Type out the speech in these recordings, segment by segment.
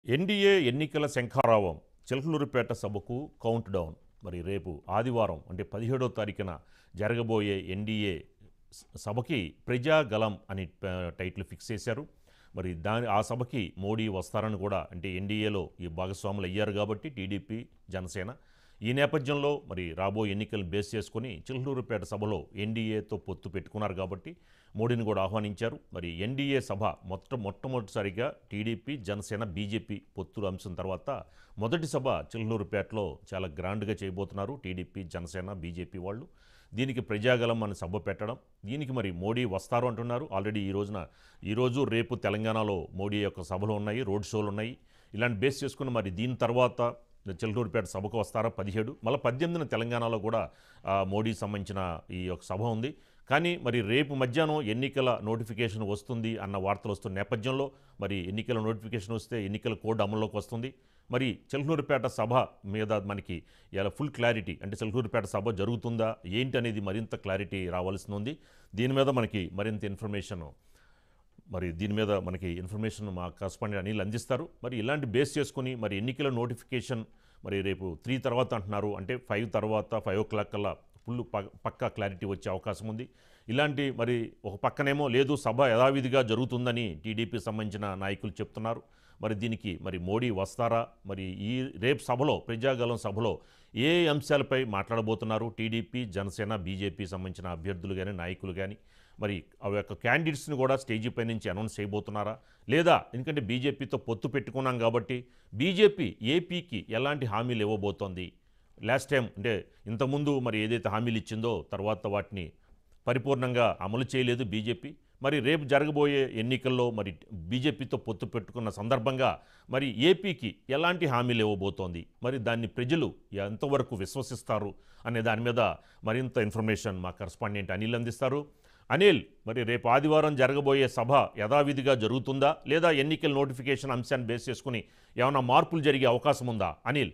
NDA ఎన్నికల శంఖారావం చిలకలూరుపేట సభకు count down మరి రేపు ఆదివారం అంటే పదిహేడో తారీఖున జరగబోయే ఎన్డీఏ స- సభకి ప్రజాగలం అని ఆ, టైటిల్ ఫిక్స్ చేశారు మరి దాని ఆ సభకి మోడీ వస్తారని కూడా అంటే ఎన్డీఏలో ఈ భాగస్వాములు అయ్యారు కాబట్టి టీడీపీ జనసేన ఈ నేపథ్యంలో మరి రాబోయే ఎన్నికలను బేస్ చేసుకొని చిలకలూరుపేట సభలో ఎన్డీఏతో పొత్తు పెట్టుకున్నారు కాబట్టి మోడీని కూడా ఆహ్వానించారు మరి ఎన్డీఏ సభ మొట్ట మొట్టమొదటిసారిగా టీడీపీ జనసేన బీజేపీ పొత్తుల అంశం తర్వాత మొదటి సభ చిలకలూరుపేటలో చాలా గ్రాండ్గా చేయబోతున్నారు టీడీపీ జనసేన బీజేపీ వాళ్ళు దీనికి ప్రజాగలం అని సభ పెట్టడం దీనికి మరి మోడీ వస్తారు అంటున్నారు ఆల్రెడీ ఈ రోజున ఈరోజు రేపు తెలంగాణలో మోడీ యొక్క సభలు ఉన్నాయి రోడ్ షోలు ఉన్నాయి ఇలాంటి బేస్ చేసుకుని మరి దీని తర్వాత చిలకూరుపేట సభకు వస్తారా పదిహేడు మళ్ళీ పద్దెనిమిదిన తెలంగాణలో కూడా ఆ, మోడీ సంబంధించిన ఈ యొక్క సభ ఉంది కానీ మరి రేపు మధ్యాహ్నం ఎన్నికల నోటిఫికేషన్ వస్తుంది అన్న వార్తలు వస్తున్న నేపథ్యంలో మరి ఎన్నికల నోటిఫికేషన్ వస్తే ఎన్నికల కోడ్ అమల్లోకి వస్తుంది మరి చిలకలూరుపేట సభ మీద మనకి ఇలా ఫుల్ క్లారిటీ అంటే చిలకలూరుపేట సభ జరుగుతుందా ఏంటి అనేది మరింత క్లారిటీ రావాల్సి ఉంది దీని మీద మనకి మరింత ఇన్ఫర్మేషన్ మరి దీని మీద మనకి ఇన్ఫర్మేషన్ మా కరస్పాండెంట్ అనిల్ అందిస్తారు మరి ఇలాంటి బేస్ చేసుకుని మరి ఎన్నికల నోటిఫికేషన్ మరి రేపు త్రీ తర్వాత అంటున్నారు అంటే ఫైవ్ తర్వాత ఫైవ్ ఓ క్లాక్ కల్లా ఫుల్ పక్కా క్లారిటీ వచ్చే అవకాశం ఉంది ఇలాంటి మరి ఒక పక్కనేమో లేదు సభ యథావిధిగా జరుగుతుందని టీడీపీ సంబంధించిన నాయకులు చెప్తున్నారు మరి దీనికి మరి మోడీ వస్తారా మరి ఈ రేపు సభలో ప్రజాగలం సభలో ఏ అంశాలపై మాట్లాడబోతున్నారు టీడీపీ జనసేన బీజేపీ సంబంధించిన అభ్యర్థులు కానీ నాయకులు కానీ మరి ఆ యొక్క క్యాండిడేట్స్ని కూడా స్టేజీ పై నుంచి అనౌన్స్ చేయబోతున్నారా లేదా ఎందుకంటే బీజేపీతో పొత్తు పెట్టుకున్నాం కాబట్టి బీజేపీ ఏపీకి ఎలాంటి హామీలు ఇవ్వబోతోంది లాస్ట్ టైం అంటే ఇంతకుముందు మరి ఏదైతే హామీలు ఇచ్చిందో తర్వాత వాటిని పరిపూర్ణంగా అమలు చేయలేదు బీజేపీ మరి రేపు జరగబోయే ఎన్నికల్లో మరి బీజేపీతో పొత్తు పెట్టుకున్న సందర్భంగా మరి ఏపీకి ఎలాంటి హామీలు ఇవ్వబోతోంది మరి దాన్ని ప్రజలు ఎంతవరకు విశ్వసిస్తారు అనే దాని మీద మరింత ఇన్ఫర్మేషన్ మా కరస్పాండెంట్ అనిల్ అందిస్తారు అనిల్ మరి రేపు ఆదివారం జరగబోయే సభ యథావిధిగా జరుగుతుందా లేదా ఎన్నికల నోటిఫికేషన్ అంశాన్ని బేస్ చేసుకుని ఏమైనా మార్పులు జరిగే అవకాశం ఉందా అనిల్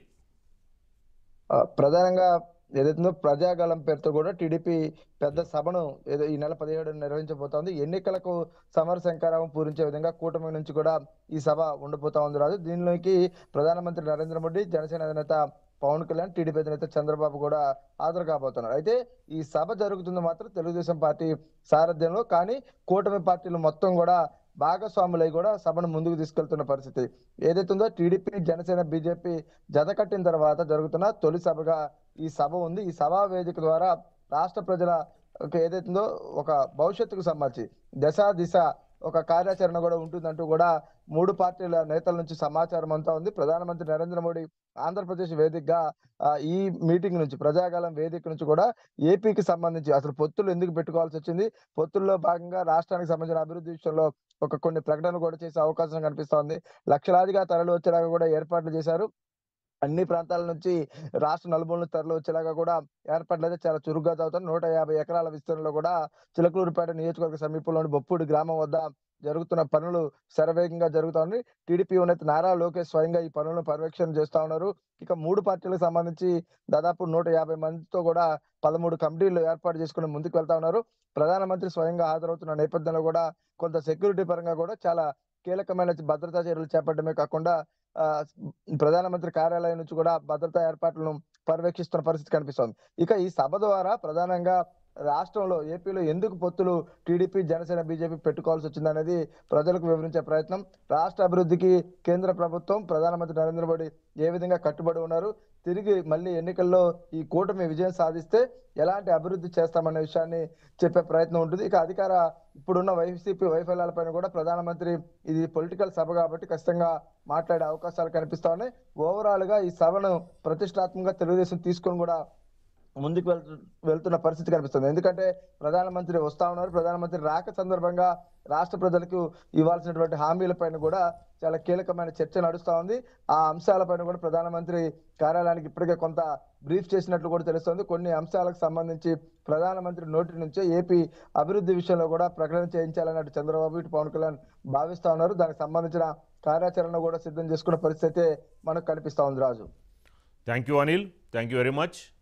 ఆ, ప్రధానంగా ఏదైతుందో ప్రజాగలం పేరుతో కూడా టీడీపీ పెద్ద సభను ఏదో ఈ నెల పదిహేడు నిర్వహించబోతోంది ఎన్నికలకు సమర శంకారావం పూరించే విధంగా కూటమి నుంచి కూడా ఈ సభ ఉండబోతా ఉంది రాజు దీనిలోకి ప్రధానమంత్రి నరేంద్ర మోడీ జనసేన అధినేత పవన్ కళ్యాణ్ టీడీపీ అధినేత చంద్రబాబు కూడా హాజరు కాబోతున్నారు అయితే ఈ సభ జరుగుతుంది మాత్రం తెలుగుదేశం పార్టీ సారథ్యంలో కానీ కూటమి పార్టీలు మొత్తం కూడా భాగస్వాములై కూడా సభను ముందుకు తీసుకెళ్తున్న పరిస్థితి ఏదైతుందో టీడీపీ జనసేన బీజేపీ జత కట్టిన తర్వాత జరుగుతున్న తొలి సభగా ఈ సభ ఉంది ఈ సభా వేదిక ద్వారా రాష్ట్ర ప్రజల ఏదైతుందో ఒక భవిష్యత్తుకు సంబంధించి దశ దిశ ఒక కార్యాచరణ కూడా ఉంటుందంటూ కూడా మూడు పార్టీల నేతల నుంచి సమాచారం అంతా ఉంది ప్రధానమంత్రి నరేంద్ర మోడీ ఆంధ్రప్రదేశ్ వేదికగా ఆ, ఈ మీటింగ్ నుంచి ప్రజాగాలం వేదిక నుంచి కూడా ఏపీకి సంబంధించి అసలు పొత్తులు ఎందుకు పెట్టుకోవాల్సి వచ్చింది పొత్తుల్లో భాగంగా రాష్ట్రానికి సంబంధించిన అభివృద్ధి విషయంలో ఒక కొన్ని ప్రకటనలు కూడా చేసే అవకాశం కనిపిస్తోంది లక్షలాదిగా తరలి వచ్చేలాగా కూడా ఏర్పాట్లు చేశారు అన్ని ప్రాంతాల నుంచి రాష్ట్ర నలుమూలలు తరలి వచ్చేలాగా కూడా ఏర్పాట్లు అయితే చాలా చురుగ్గా చదువుతారు నూట యాభై ఎకరాల విస్తీర్ణంలో కూడా చిలకలూరుపేట నియోజకవర్గ సమీపంలోని బొప్పూడి గ్రామం వద్ద జరుగుతున్న పనులు శరవేగంగా జరుగుతా ఉన్నాయి టీడీపీ ఉన్నత నారా లోకేష్ స్వయంగా ఈ పనులను పర్యవేక్షణ చేస్తా ఉన్నారు ఇక మూడు పార్టీలకు సంబంధించి దాదాపు నూట యాభై మందితో కూడా పదమూడు కమిటీలు ఏర్పాటు చేసుకుని ముందుకు వెళ్తా ఉన్నారు ప్రధానమంత్రి స్వయంగా హాజరవుతున్న నేపథ్యంలో కూడా కొంత సెక్యూరిటీ పరంగా కూడా చాలా కీలకమైన భద్రతా చర్యలు చేపట్టడమే కాకుండా ఆ, ప్రధానమంత్రి కార్యాలయం నుంచి కూడా భద్రతా ఏర్పాట్లను పర్యవేక్షిస్తున్న పరిస్థితి కనిపిస్తోంది ఇక ఈ సభ ద్వారా ప్రధానంగా రాష్ట్రంలో ఏపీలో ఎందుకు పొత్తులు టీడీపీ జనసేన బీజేపీ పెట్టుకోవాల్సి వచ్చిందనేది ప్రజలకు వివరించే ప్రయత్నం రాష్ట్ర అభివృద్ధికి కేంద్ర ప్రభుత్వం ప్రధానమంత్రి నరేంద్ర మోడీ ఏ విధంగా కట్టుబడి ఉన్నారు తిరిగి మళ్ళీ ఎన్నికల్లో ఈ కూటమి విజయం సాధిస్తే ఎలాంటి అభివృద్ధి చేస్తామనే విషయాన్ని చెప్పే ప్రయత్నం ఉంటుంది ఇక అధికార ఇప్పుడున్న వైసీపీ వైఫల్యాలపైన కూడా ప్రధానమంత్రి ఇది పొలిటికల్ సభ కాబట్టి ఖచ్చితంగా మాట్లాడే అవకాశాలు కనిపిస్తా ఉన్నాయి ఓవరాల్ గా ఈ సభను ప్రతిష్టాత్మకంగా తెలుగుదేశం తీసుకొని కూడా ముందుకు వెళ్తు వెళ్తున్న పరిస్థితి కనిపిస్తుంది ఎందుకంటే ప్రధానమంత్రి వస్తా ఉన్నారు ప్రధానమంత్రి రాక సందర్భంగా రాష్ట్ర ప్రజలకు ఇవ్వాల్సినటువంటి హామీలపైన కూడా చాలా కీలకమైన చర్చ నడుస్తా ఉంది ఆ అంశాలపైన కూడా ప్రధానమంత్రి కార్యాలయానికి ఇప్పటికే కొంత బ్రీఫ్ చేసినట్లు కూడా తెలుస్తుంది కొన్ని అంశాలకు సంబంధించి ప్రధానమంత్రి నోటి నుంచే ఏపీ అభివృద్ధి విషయంలో కూడా ప్రకటన చేయించాలన్నట్టు చంద్రబాబు ఇటు పవన్ కళ్యాణ్ భావిస్తా ఉన్నారు దానికి సంబంధించిన కార్యాచరణ కూడా సిద్ధం చేసుకున్న పరిస్థితి అయితే మనకు కనిపిస్తా ఉంది Raju thank you Anil thank you very much